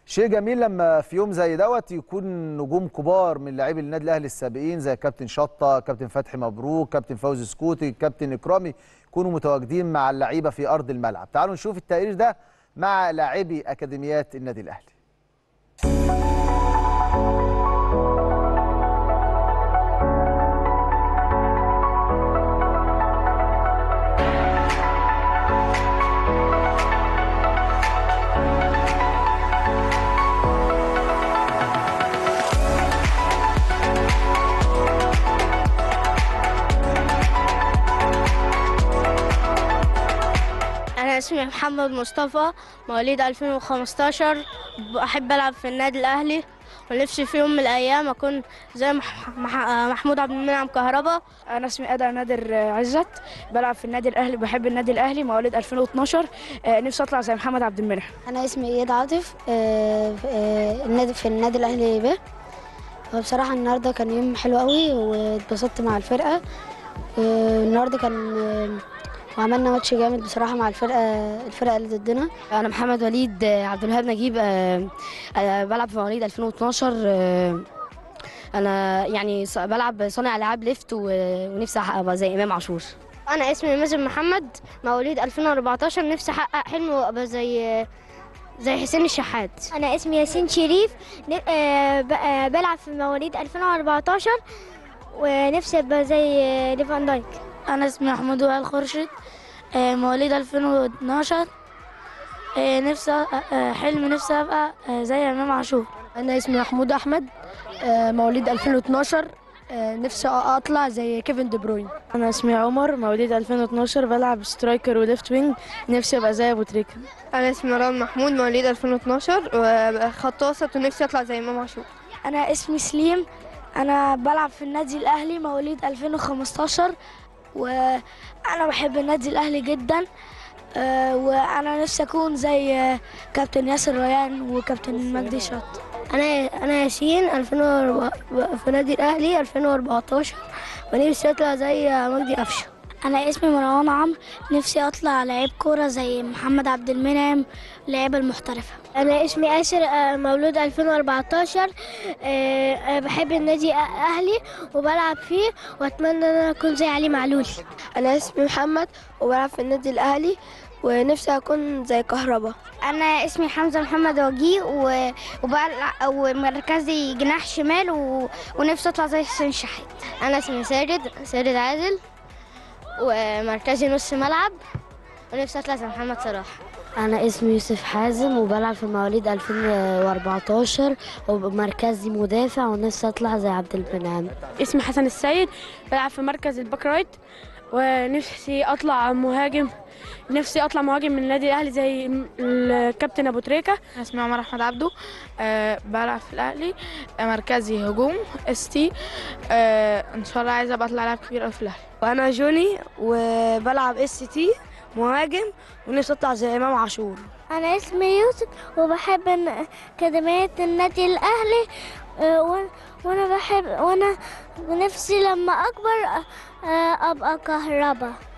شيء جميل لما في يوم زي دوت يكون نجوم كبار من لاعبي النادي الاهلي السابقين زي كابتن شطه كابتن فتحي مبروك كابتن فوزي سكوتي كابتن اكرامي يكونوا متواجدين مع اللعيبه في ارض الملعب تعالوا نشوف التقرير ده مع لاعبي اكاديميات النادي الاهلي أنا اسمي محمد مصطفى مواليد 2015 بحب ألعب في النادي الأهلي ونفسي في يوم من الأيام أكون زي مح... مح... محمود عبد المنعم كهربا انا اسمي ادى نادر عزت بلعب في النادي الاهلي بحب النادي الاهلي مواليد 2012 آه، نفسي اطلع زي محمد عبد المنعم انا اسمي اياد عاطف آه، في آه، النادي في النادي الاهلي ب وبصراحه النهارده كان يوم حلو قوي واتبسطت مع الفرقه آه، النهارده كان آه، وعملنا ماتش جامد بصراحه مع الفرقه الفرقه اللي ضدنا انا محمد وليد آه، عبد الوهاب نجيب آه، آه، بلعب في مواليد 2012 آه، انا يعني ص- بلعب صانع العاب ليفت و- ونفسي أحقق ابقى زي امام عاشور أنا اسمي مازن محمد مواليد 2014 نفسي أحقق حلم وأبقى زي زي حسين الشحات أنا اسمي ياسين شريف ن- آه، ب- آه، بلعب في مواليد 2014 ونفسي أبقى زي آه، ليفان دايك أنا اسمي محمود وائل خورشيد آه، مواليد 2012 آه، نفسي آه، حلم نفسي أبقى آه، زي إمام عاشور انا اسمي محمود احمد آه، مواليد 2012 آه، نفسي اطلع زي كيفن دي بروين انا اسمي عمر مواليد 2012 بلعب سترايكر وليفت وينج نفسي ابقى زي ابو تريكه انا اسمي مروان محمود مواليد 2012 وخط وسط ونفسي اطلع زي امام عاشور أنا اسمي سليم أنا بلعب في النادي الأهلي مواليد 2015 وأنا بحب النادي الأهلي جدا آه، وأنا نفسي أكون زي آه، كابتن ياسر ريان وكابتن مجدي شط أنا أنا ياسين 2004 في النادي الأهلي 2014 ونفسي أطلع زي مجدي قفشة أنا اسمي مروان عمرو نفسي أطلع لعيب كورة زي محمد عبد المنعم لعيبة المحترفة أنا اسمي آسر آه، مولود 2014 آه، آه، بحب النادي الأهلي وبلعب فيه وأتمنى إن أنا أكون زي علي معلول انا اسمي محمد وبلعب في النادي الاهلي ونفسي اكون زي كهربا أنا اسمي حمزة محمد وجيه و- وبلع- ومركزي جناح شمال و... ونفسي أطلع زي حسين شحات أنا اسمي ساجد ساجد عادل ومركزي نص ملعب ونفسي أطلع زي محمد صلاح انا اسمي يوسف حازم وبلعب في مواليد 2014 ومركزي مدافع ونفسي اطلع زي عبد المنعم اسمي حسن السيد بلعب في مركز الباك رايت ونفسي اطلع مهاجم نفسي اطلع مهاجم من النادي الاهلي زي الكابتن ابو تريكه اسمي عمر احمد عبده أه بلعب في الاهلي مركزي هجوم اس تي أه ان شاء الله عايزه ابقى اطلع لاعب كبير قوي في الاهلي وانا جوني وبلعب اس تي مهاجم ونفسي اطلع زي امام عاشور أنا اسمي يوسف وبحب إن- أكاديمية النادي الأهلي آه، وأنا- وأنا بحب وأنا نفسي لما أكبر آه، أبقى كهربا